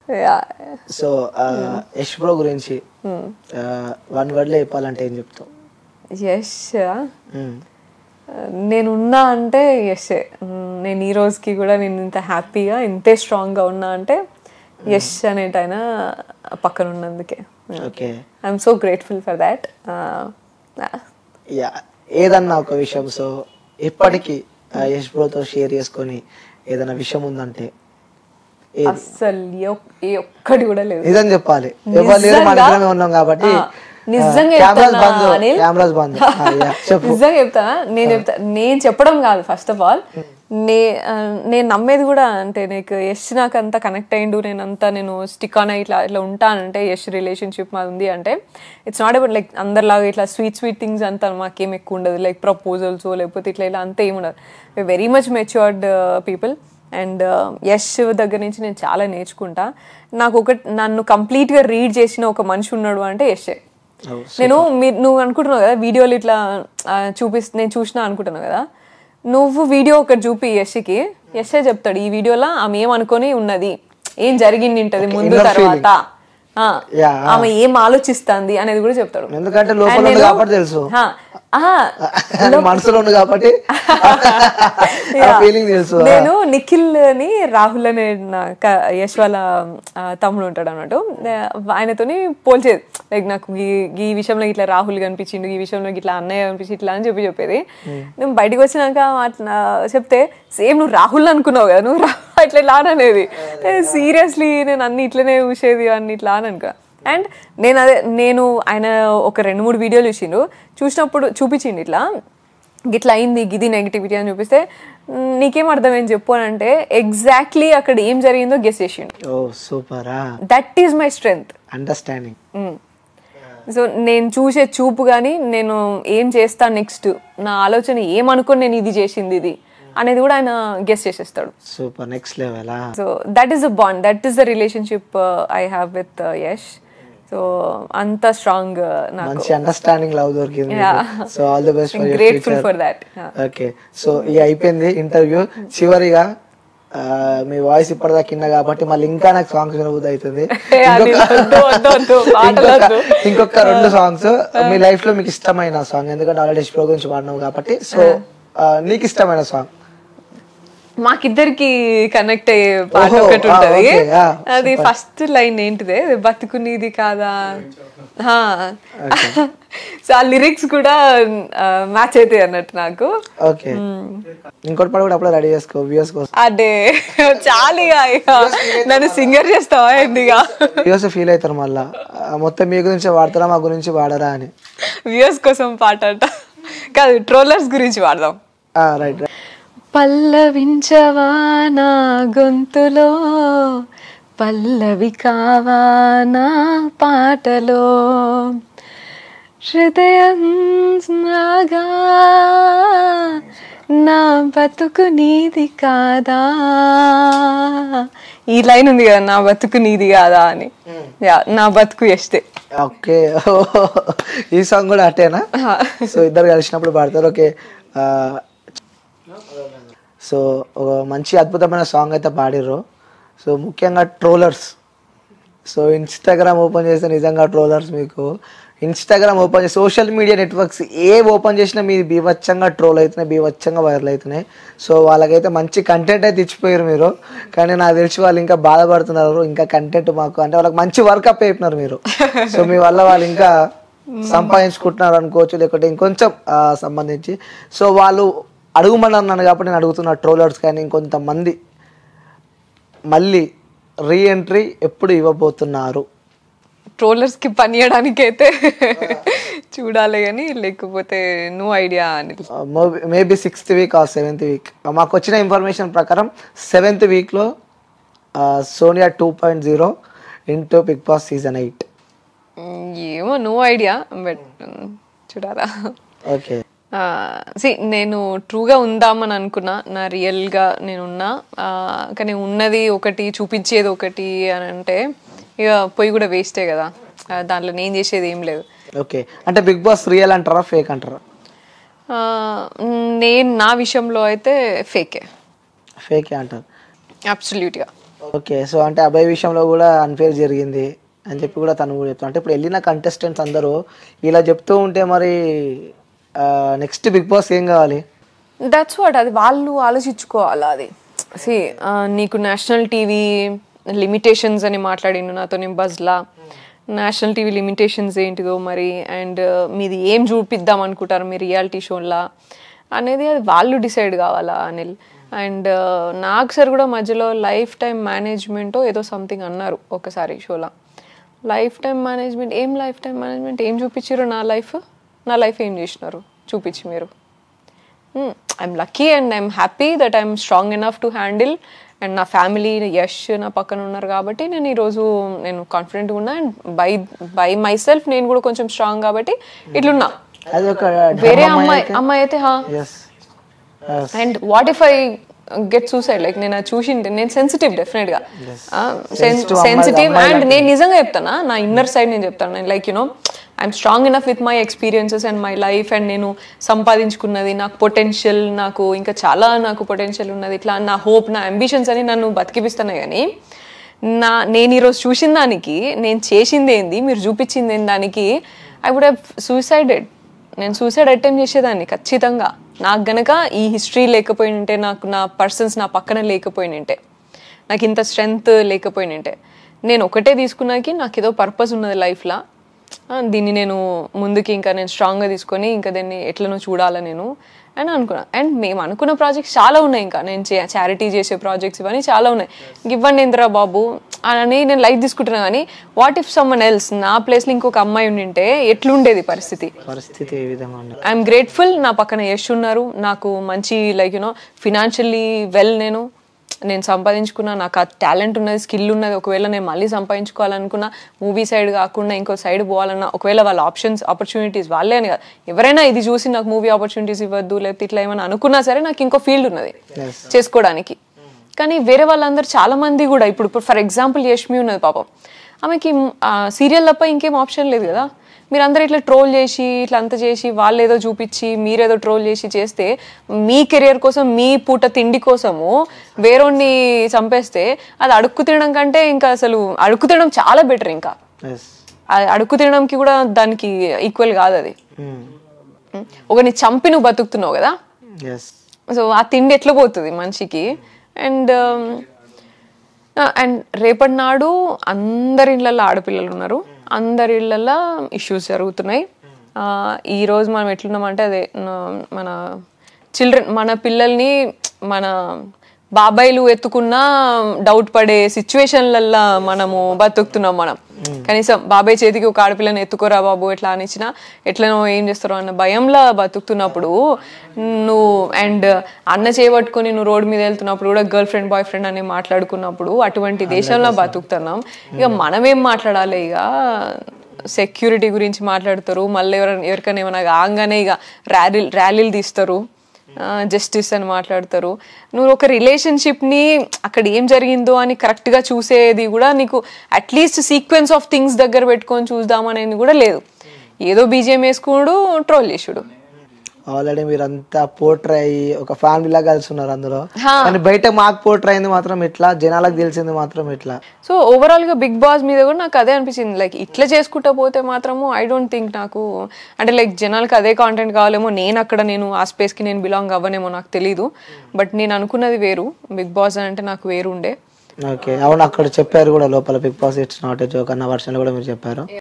Yeah so Yash bro గురించి one word లో చెప్పాలంటే ఏం చెప్తావు యష్ మ్మ్. నేనున్నా అంటే యష్ నేను ఈ రోజుకి కూడా నేను ఇంత హ్యాపీగా ఇంతే స్ట్రాంగ్గా ఉన్నా అంటే యష్ అనేటైనా పక్కన ఉన్నందుకే okay I'm so grateful for that yeah ఏదన్నా ఒక విషయం సో ఎప్పటికీ ఆ, యష్ బ్రోతో షేర్ చేసుకొని ఏదైనా విషయం ఉందంటే ఏది? అస్సలు ఏ ఒక్- ఏ ఒక్కటి కూడా లేదు నిజం చెప్పాలి ఎవరు లేరు మన నిజంగా? ఇద్దరమే ఉన్నాం కాబట్టి ఆ, నిజంగా కెమెరాస్ చెప్తున్నా, బంద్ అనిల్. కెమెరాస్ బంద్ ఆ, యా, చెప్పు నిజంగా చెప్తా నేను చెప్తా నేను చెప్పడం కాదు ఫస్ట్ ఆఫ్ ఆల్ నే ఆ, నేను నమ్మేది కూడా అంటే నీకు యష్ నాకు అంత కనెక్ట్ అయ్యిండు నేను అంతా నేను స్టిక్ ఆన్ అయ్యి ఇట్లా ఇట్లా ఉంటానంటే యష్ రిలేషన్షిప్ మాది ఉంది అంటే ఇట్స్ నాట్ అబౌట్ లైక్ అందరిలాగా ఇట్లా స్వీట్ స్వీట్ థింగ్స్ అంతా మాకేం ఎక్కువ ఉండదు లైక్ ప్రపోజల్స్ లేకపోతే ఇట్లా ఇలా అంతా ఏమి ఉండదు very much matured people and Yash దగ్గర నుంచి నేను చాలా నేర్చుకుంటా నాకు ఒక నన్ను కంప్లీట్గా రీడ్ చేసిన ఒక మనిషి ఉన్నాడు అంటే యషే Oh, నేను మీరు నువ్వు అనుకుంటున్నావు కదా వీడియోలు ఇట్లా ఆ, చూపిస్ నేను చూసినా అనుకుంటున్నావు కదా నువ్వు వీడియో ఒకటి చూపి యష్కి యశే చెప్తాడు ఈ వీడియోలో ఆమె ఏమనుకొని ఉన్నది ఏం జరిగింది ఉంటది ముందు inner తర్వాత ఆ, Yeah, ah. ఆమె ఏం ఆలోచిస్తుంది అనేది కూడా చెప్తాడు ఎందుకంటే లోపల And ఉంది నేను- కాబట్టి తెలుసు ఆ, ఆ, మనసులో ఉంది కాబట్టి ఆ Yeah. ఫీలింగ్ తెలుసు నేను నిఖిల్ అని రాహుల్ అనే నా క- యశ్ వాళ్ళ ఆ, తమ్ముడు ఉంటాడు అన్నట్టు ఆయనతోని పోల్చేది లైక్ నాకు ఈ ఈ విషయంలో ఇట్లా రాహుల్ కనిపించిండు ఈ విషయంలో ఇట్లా అన్నయ్య కనిపించి ఇట్లా అని చెప్పి చెప్పేది నేను బయటకు వచ్చినాక అట్లా చెప్తే సేమ్ నువ్వు రాహుల్ అనుకున్నావు కదా నువ్వు రా- ఇట్లా ఇట్లా అని అనేది సీరియస్లీ నేను అన్ని ఇట్లనే చూసేది అన్ని ఇట్లా అని అనుకో అండ్ నేను అదే నేను ఆయన ఒక రెండు మూడు వీడియోలు చూసిండు చూసినప్పుడు చూపించిండు ఇట్లా గిట్లా అయింది గిది నెగిటివిటీ అని చూపిస్తే "మ్, నీకేం అర్థమైంది చెప్పు అని అంటే ఎగ్జాక్ట్లీ అక్కడ ఏం జరిగిందో గెస్ చేసిండు ఓ సూపరా that is my strength understanding so నేను చూసే చూపు కానీ నేను ఏం చేస్తా నెక్స్ట్ నా ఆలోచన ఏమనుకొని నేను ఇది చేసింది ఇది అనేది కూడా ఆయన గెస్ చేసేస్తాడు సూపర్ నెక్స్ట్ లెవెలా so that is a bond that is the relationship I have with Yash so అంత స్ట్రాంగ్ నాకు మంచి అండర్స్టాండింగ్ లవ్ దొరికింది Yeah. So all the best for grateful for that okay so ఇది అయిపోయింది ఇంటర్వ్యూ చివరిగా ఆ, మీ వాయిస్ ఇప్పటిదాకా కింద కాబట్టి మళ్ళీ ఇంకా నాకు సాంగ్స్ వినబుద్ధి అవుతుంది ఇంకొక ఇంకొక రెండు సాంగ్స్ మీ లైఫ్ లో మీకు ఇష్టమైన సాంగ్ ఎందుకంటే ఆల్రెడీ ఎక్స్ప్లో గురించి పాడినావు కాబట్టి సో నీకు ఇష్టమైన సాంగ్ మాకిద్దరికి కనెక్ట్ అయ్యే పాట ఓహో, ఒకటి ఆ, ఉంటది okay, yeah, అది ఫస్ట్ లైన్ ఏంటిదే బతుకునిది కాదా సో ఆ లిరిక్స్ కూడా మ్యాచ్ అవుతాయి అన్నట్టు నాకు ఓకే ఇంకోటి పాట కూడా అప్పుడే రెడీ చేసుకో వ్యూస్ కోసం అదే చాలిగా ఇక నన్ను సింగర్ చేస్తావా ఎందుగా వ్యూస్ ఫీల్ అవుతారు మళ్ళా ఆ, మొత్తం మీ గురించి వాడతారా మా గురించి వాడరా అని వ్యూస్ కోసం పాట అంట కాదు ట్రోలర్స్ గురించి వాడదాం రైట్ పల్లవించవా నా గొంతులో పల్లవి కావా నా పాటలో హృదయం నాగా నా బతుకు నీది కాదా ఈ లైన్ ఉంది కదా నా బతుకు నీది కాదా అని యా నా బతుకు ఎస్తే ఓకే ఈ సాంగ్ కూడా అట్టేనా సో ఇద్దరు కలిసినప్పుడు పాడతారు ఓకే సో ఒక మంచి అద్భుతమైన సాంగ్ అయితే పాడిర్రు సో ముఖ్యంగా ట్రోలర్స్ సో ఇన్స్టాగ్రామ్ ఓపెన్ చేస్తే నిజంగా ట్రోలర్స్ మీకు ఇన్స్టాగ్రామ్ ఓపెన్ చేసి సోషల్ మీడియా నెట్వర్క్స్ ఏ ఓపెన్ చేసినా మీ బీభత్సంగా ట్రోల్ అవుతున్నాయి బీభత్సంగా వైరల్ అవుతున్నాయి సో వాళ్ళకైతే మంచి కంటెంట్ అయితే ఇచ్చిపోయారు మీరు కానీ నాకు తెలిసి వాళ్ళు ఇంకా బాధపడుతున్నారు ఇంకా కంటెంట్ మాకు అంటే వాళ్ళకి మంచి వర్క్ అప్ అయిపోయినారు మీరు సో మీ వల్ల వాళ్ళు ఇంకా సంపాదించుకుంటున్నారు అనుకోవచ్చు లేకపోతే ఇంకొంచెం ఆ, సంబంధించి సో వాళ్ళు అడుగుమని అన్నాను కాబట్టి నేను అడుగుతున్నా ట్రోలర్స్ కానీ ఇంకొంతమంది మళ్ళీ రీ ఎంట్రీ ఎప్పుడు ఇవ్వబోతున్నారు ట్రోలర్స్ కి పని చేయడానికి అయితే చూడాలి కానీ లేకపోతే నో ఐడియా అని maybe sixth week or seventh week మాకు వచ్చిన ఇన్ఫర్మేషన్ ప్రకారం సెవెంత్ వీక్లో Sonia two point zero into Bigg Boss season eight ఏమో నో ఐడియా బట్ చూడాలా ఓకే సి నేను ట్రూగా ఉందామని అనుకున్నా నా రియల్గా నేను ఉన్నా ఆ, కానీ ఉన్నది ఒకటి చూపించేది ఒకటి అని అంటే ఇక పోయి కూడా వేస్టే కదా ఆ, దాంట్లో నేను చేసేది ఏం లేదు ఓకే అంటే బిగ్ బాస్ రియల్ అంటారా ఫేక్ అంటారా ఆ, నేను నా విషయంలో అయితే ఫేకే ఫేకే అంటారు అబ్సల్యూట్గా ఓకే సో అంటే అభయ్ విషయంలో కూడా అన్ఫేర్ జరిగింది అని చెప్పి కూడా తను కూడా చెప్తాను అంటే ఇప్పుడు వెళ్ళిన కంటెస్టెంట్స్ అందరూ ఇలా చెప్తూ ఉంటే మరి నెక్స్ట్ బిగ్ బాస్ ఏం కావాలి దట్స్ వాట్ అది వాళ్ళు ఆలోచించుకోవాలి అది సి నీకు నేషనల్ టీవీ లిమిటేషన్స్ అని మాట్లాడిండు నాతో నేను బజ్లా నేషనల్ టీవీ లిమిటేషన్స్ ఏంటిదో మరి అండ్ మీది ఏం చూపిద్దాం అనుకుంటారు మీ రియాలిటీ షోలా అనేది అది వాళ్ళు డిసైడ్ కావాలా అనిల్ అండ్ నాకు సార్ కూడా మధ్యలో లైఫ్ టైం మేనేజ్మెంట్ ఏదో సంథింగ్ అన్నారు ఒకసారి షోలా లైఫ్ టైం మేనేజ్మెంట్ ఏం లైఫ్ టైం మేనేజ్మెంట్ ఏం చూపించారు నా లైఫ్ నా లైఫ్ ఏం చేసినారు చూపించి మీరు I'm lucky and I'm happy that I'm strong enough to handle and నా ఫ్యామిలీ యష్ నా పక్కన ఉన్నారు కాబట్టి నేను ఈరోజు నేను కాన్ఫిడెంట్గా ఉన్నా and by by myself నేను కూడా కొంచెం స్ట్రాంగ్ కాబట్టి ఇట్లున్నా అది ఒక వేరే అమ్మాయి అమ్మాయి అయితే హా yes and what if I get suicide like నేను అది చూసింటే నేను సెన్సిటివ్ డెఫినెట్ గా సెన్సిటివ్ అండ్ నేను నిజంగా చెప్తానా నా ఇన్నర్ సైడ్ నేను చెప్తాను నేను like you know I'm strong enough with my experiences and my life and నేను సంపాదించుకున్నది నాకు పొటెన్షియల్ నాకు ఇంకా చాలా నాకు పొటెన్షియల్ ఉన్నది ఇట్లా నా హోప్ నా అంబిషన్స్ అని నన్ను బతికిపిస్తున్నాయి కానీ నా నేను ఈరోజు చూసిన దానికి నేను చేసింది ఏంది మీరు చూపించింది ఏంది దానికి ఐ వుడ్ హ్యావ్ సూసైడెడ్ నేను సూసైడ్ అటెంప్ట్ చేసేదాన్ని ఖచ్చితంగా నాకు గనక ఈ హిస్టరీ లేకపోయినంటే నాకు నా పర్సన్స్ నా పక్కన లేకపోయినంటే నాకు ఇంత స్ట్రెంగ్త్ లేకపోయినంటే నేను ఒకటే తీసుకున్నాకి నాకు ఏదో పర్పస్ ఉన్నది లైఫ్లో దీన్ని నేను ముందుకి ఇంకా నేను స్ట్రాంగ్గా తీసుకొని ఇంకా దీన్ని ఎట్లనో చూడాలా నేను అని అనుకున్నా అండ్ మేము అనుకున్న ప్రాజెక్ట్స్ చాలా ఉన్నాయి ఇంకా నేను చారిటీ చేసే ప్రాజెక్ట్స్ ఇవన్నీ చాలా ఉన్నాయి ఇంక ఇవ్వండి ఇందిరా బాబు అని నేను లైట్ తీసుకుంటున్నా కానీ వాట్ ఇఫ్ సమ్మన్ ఎల్స్ నా ప్లేస్లో ఇంకొక అమ్మాయి ఉండింటే ఎట్లుండేది పరిస్థితి పరిస్థితి ఏ విధంగా ఉంది ఐఎమ్ గ్రేట్ఫుల్ నా పక్కన యశ్ ఉన్నారు నాకు మంచి లైక్ యూనో ఫినాన్షియల్లీ వెల్ నేను నేను సంపాదించుకున్నా నాకు ఆ టాలెంట్ ఉన్నది స్కిల్ ఉన్నది ఒకవేళ నేను మళ్ళీ సంపాదించుకోవాలనుకున్నా మూవీ సైడ్ కాకుండా ఇంకో సైడ్ పోవాలన్నా ఒకవేళ వాళ్ళ ఆప్షన్స్ ఆపర్చునిటీస్ వాళ్ళే అని కాదు ఎవరైనా ఇది చూసి నాకు మూవీ ఆపర్చునిటీస్ ఇవ్వద్దు లేకపోతే ఇట్లా ఏమైనా అనుకున్నా సరే నాకు ఇంకో ఫీల్డ్ ఉన్నది చేసుకోవడానికి కానీ వేరే వాళ్ళందరూ చాలా మంది కూడా ఇప్పుడు ఇప్పుడు ఫర్ ఎగ్జాంపుల్ యష్మి ఉన్నది పాపం ఆమెకి సీరియల్ తప్ప ఇంకేం ఆప్షన్ లేదు కదా మీరందరూ ఇట్లా ట్రోల్ చేసి ఇట్లా అంత చేసి వాళ్ళు ఏదో చూపించి మీరేదో ట్రోల్ చేసి చేస్తే మీ కెరియర్ కోసం మీ పూట తిండి కోసము వేరొన్ని చంపేస్తే అది అడుక్కు తినడం కంటే ఇంకా అసలు అడుక్కు తినడం చాలా బెటర్ ఇంకా ఎస్ ఆ అడుక్కు తినడంకి కూడా దానికి ఈక్వల్ కాదు అది ఒకరిని చంపి నువ్వు బతుకుతున్నావు కదా ఎస్ సో ఆ తిండి ఎట్లా పోతుంది మనిషికి అండ్ అండ్ రేపటి నాడు అందరి ఇళ్ళల్లో ఆడపిల్లలు ఉన్నారు అందరి ఇళ్ళల్లో ఇష్యూస్ జరుగుతున్నాయి ఆ, ఈ రోజు మనం ఎట్లున్నామంటే అదే న- మన చిల్డ్రన్ మన పిల్లల్ని మన బాబాయిలు ఎత్తుకున్నా డౌట్ పడే సిచ్యువేషన్లల్లో మనము బతుకుతున్నాం మనం కనీసం బాబాయ్ చేతికి ఒక ఆడపిల్లని ఎత్తుకోరా బాబు ఎట్లా అనిచ్చినా ఎట్లనో ఏం చేస్తారో అన్న భయంలో బతుకుతున్నప్పుడు నువ్వు అండ్ అన్న చేయబట్టుకొని నువ్వు రోడ్డు మీద వెళ్తున్నప్పుడు కూడా గర్ల్ ఫ్రెండ్ బాయ్ ఫ్రెండ్ అని మాట్లాడుకున్నప్పుడు అటువంటి దేశంలో బతుకుతున్నాం ఇక మనమేం మాట్లాడాలి ఇక సెక్యూరిటీ గురించి మాట్లాడతారు మళ్ళీ ఎవరైనా ఎవరికైనా ఏమైనా కాగానే ఇక ర్యాలీ ర్యాలీలు తీస్తారు జస్టిస్ అని మాట్లాడతారు నువ్వు ఒక రిలేషన్షిప్ని అక్కడ ఏం జరిగిందో అని కరెక్ట్గా చూసేది కూడా నీకు అట్లీస్ట్ సీక్వెన్స్ ఆఫ్ థింగ్స్ దగ్గర పెట్టుకొని చూద్దామనేది కూడా లేదు ఏదో బీజేం వేసుకున్నాడు ట్రోల్ చేసుడు ఆల్రెడీ మీరు అంతా పోర్ట్రే అయ్యి ఒక ఫ్యామిలీలా కలిసి ఉన్నారు అందులో కానీ బయట మాకు పోర్ట్రే అయింది మాత్రం ఇట్లా జనాలకు తెలిసింది మాత్రం ఇట్లా సో ఓవరాల్ గా బిగ్ బాస్ మీద కూడా నాకు అదే అనిపించింది లైక్ ఇట్లా చేసుకుంటా పోతే మాత్రము ఐ డోంట్ థింక్ నాకు అంటే లైక్ జనాలకి అదే కాంటెంట్ కావాలేమో నేను అక్కడ నేను ఆ స్పేస్ కి నేను బిలాంగ్ అవ్వనేమో నాకు తెలీదు బట్ నేను అనుకున్నది వేరు బిగ్ బాస్ అంటే నాకు వేరు ఉండే ఓకే అవును అక్కడ చెప్పారు కూడా లోపల Bigg Boss it's not a joke అన్న వర్షన్లో కూడా మీరు చెప్పారు